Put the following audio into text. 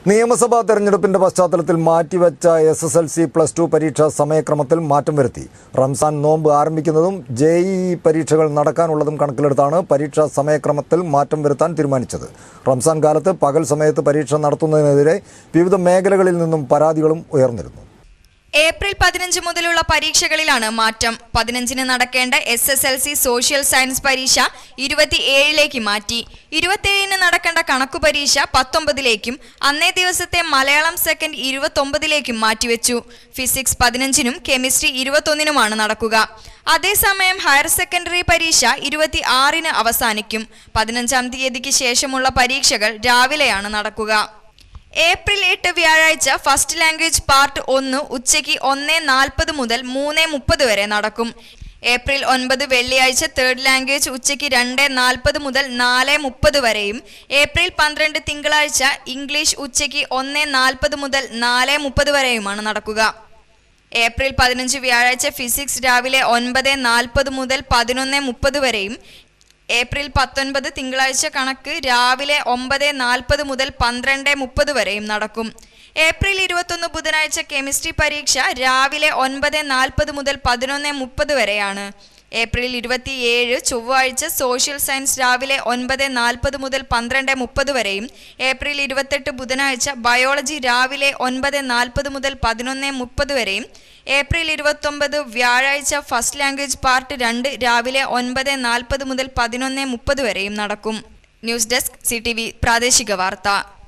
നിയമസഭാ തെരഞ്ഞെടുപ്പിന്റെ പശ്ചാത്തലത്തിൽ മാറ്റിവെച്ച S S L C plus two പരീക്ഷാ സമയക്രമത്തിൽ മാറ്റം വരുത്തി റംസാൻ നോമ്പ് ആരംഭിക്കുന്നതും ജെ ഇ പരീക്ഷകൾ നടക്കാനുള്ളതും കണക്കിലെടുത്താണ് പരീക്ഷാ സമയക്രമത്തിൽ മാറ്റം വരുത്താൻ തീരുമാനിച്ചത് റംസാൻ കാലത്ത് പകൽ സമയത്ത് പരീക്ഷ നടത്തുന്നതിനെതിരെ വിവിധ മേഖലകളിൽ നിന്നും പരാതികളും ഉയർന്നിരുന്നു ഏപ്രിൽ പതിനഞ്ച് മുതലുള്ള പരീക്ഷകളിലാണ് മാറ്റം പതിനഞ്ചിന് നടക്കേണ്ട S S L C social science പരീക്ഷ ഇരുപത്തിയേഴിലേക്ക് മാറ്റി ഇരുപത്തിയേഴിന് നടക്കേണ്ട കണക്കു പരീക്ഷ പത്തൊമ്പതിലേക്കും അന്നേ ദിവസത്തെ മലയാളം സെക്കൻഡ് ഇരുപത്തൊമ്പതിലേക്കും മാറ്റിവെച്ചു ഫിസിക്സ് പതിനഞ്ചിനും കെമിസ്ട്രി ഇരുപത്തൊന്നിനുമാണ് നടക്കുക അതേസമയം ഹയർ സെക്കൻഡറി പരീക്ഷ ഇരുപത്തി ആറിന് അവസാനിക്കും പതിനഞ്ചാം തീയതിക്ക് ശേഷമുള്ള പരീക്ഷകൾ രാവിലെയാണ് നടക്കുക ഏപ്രിൽ എട്ട് വ്യാഴാഴ്ച ഫസ്റ്റ് ലാംഗ്വേജ് പാർട്ട് ഒന്ന് ഉച്ചയ്ക്ക് ഒന്ന് നാൽപ്പത് മുതൽ മൂന്ന് മുപ്പത് വരെ നടക്കും ഏപ്രിൽ ഒൻപത് വെള്ളിയാഴ്ച തേർഡ് ലാംഗ്വേജ് ഉച്ചയ്ക്ക് രണ്ട് നാൽപ്പത് മുതൽ നാല് മുപ്പത് വരെയും ഏപ്രിൽ പന്ത്രണ്ട് തിങ്കളാഴ്ച ഇംഗ്ലീഷ് ഉച്ചയ്ക്ക് ഒന്ന് നാൽപ്പത് മുതൽ നാല് മുപ്പത് വരെയുമാണ് നടക്കുക ഏപ്രിൽ പതിനഞ്ച് വ്യാഴാഴ്ച ഫിസിക്സ് രാവിലെ ഒൻപത് നാൽപ്പത് മുതൽ പതിനൊന്ന് മുപ്പത് വരെയും ഏപ്രിൽ പത്തൊൻപത് തിങ്കളാഴ്ച കണക്ക് രാവിലെ ഒമ്പത് നാൽപ്പത് മുതൽ പന്ത്രണ്ട് മുപ്പത് വരെയും നടക്കും ഏപ്രിൽ ഇരുപത്തൊന്ന് ബുധനാഴ്ച കെമിസ്ട്രി പരീക്ഷ രാവിലെ ഒൻപത് നാൽപ്പത് മുതൽ പതിനൊന്ന് മുപ്പത് വരെയാണ് ഏപ്രിൽ ഇരുപത്തിയേഴ് ചൊവ്വാഴ്ച സോഷ്യൽ സയൻസ് രാവിലെ ഒൻപത് നാൽപ്പത് മുതൽ പന്ത്രണ്ട് മുപ്പത് വരെയും ഏപ്രിൽ ഇരുപത്തെട്ട് ബുധനാഴ്ച ബയോളജി രാവിലെ ഒൻപത് നാൽപ്പത് മുതൽ പതിനൊന്ന് മുപ്പത് വരെയും ഏപ്രിൽ ഇരുപത്തൊമ്പത് വ്യാഴാഴ്ച ഫസ്റ്റ് ലാംഗ്വേജ് പാർട്ട് രണ്ട് രാവിലെ ഒൻപത് നാൽപ്പത് മുതൽ പതിനൊന്ന് മുപ്പത് വരെയും നടക്കും ന്യൂസ് ഡെസ്ക് സി പ്രാദേശിക വാർത്ത